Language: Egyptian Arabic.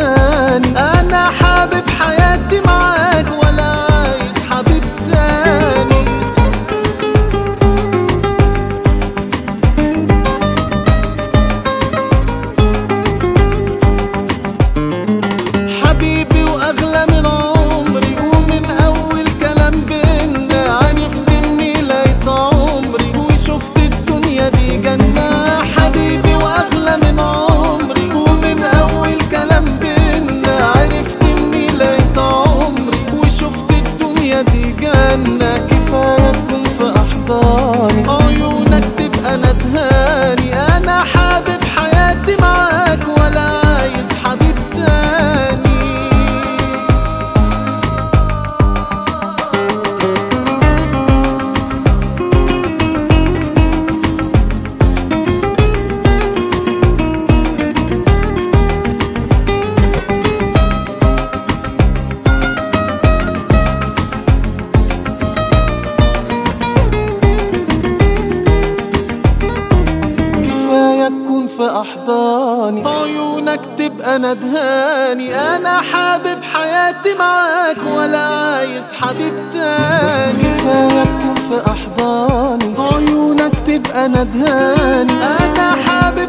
تاني انا حابب حياتي معاك ولا عايز حبيب تاني حبيبي واغلى من عمري ومن اول كلام بينا عرفت اني لقيت عمري وشفت الدنيا دي جنة حبيبي واغلى من عمري ومن اول كلام بينا عرفت اني لقيت عمري وشفت الدنيا دي جنة كفاية تكون في احضاني عيونك تبقى ندهاني انا حابب حياتي معاك ولا عايز حبيب تاني كفاية تكون في أحضاني عيونك تبقى ندهاني أنا حابب حياتي معاك ولا عايز حبيب تاني كفاية تكون في أحضاني عيونك تبقى ندهاني أنا حابب